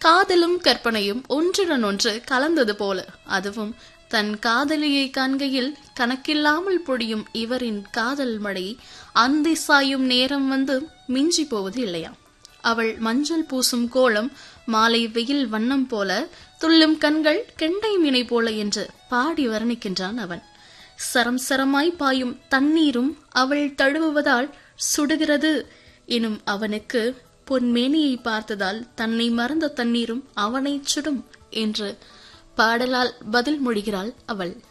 காதலும் கற்பனையும் ஒன்றுடன் ஒன்று கலந்தது போல அதுவும் தன் காதலியை காண்கையில் கணக்கில்லாமல் பொடியும் இவரின் காதல் மழை அந்தி சாயும் நேரம் வந்து மிஞ்சி போவது இல்லையா அவள் மஞ்சள் பூசும் கோலம் மாலை வெயில் வண்ணம் போல துள்ளும் கண்கள் கெண்டை மீனை போல என்று பாடி வர்ணிக்கின்றான் அவன் சரம் சரமாய் பாயும் தண்ணீரும் அவள் தழுவுவதால் சுடுகிறது எனும் அவனுக்கு பொன்மேனியை பார்த்ததால் தன்னை மறந்த தண்ணீரும் அவனைச் சுடும் என்று பாடலால் பதில் மொழிகிறாள் அவள்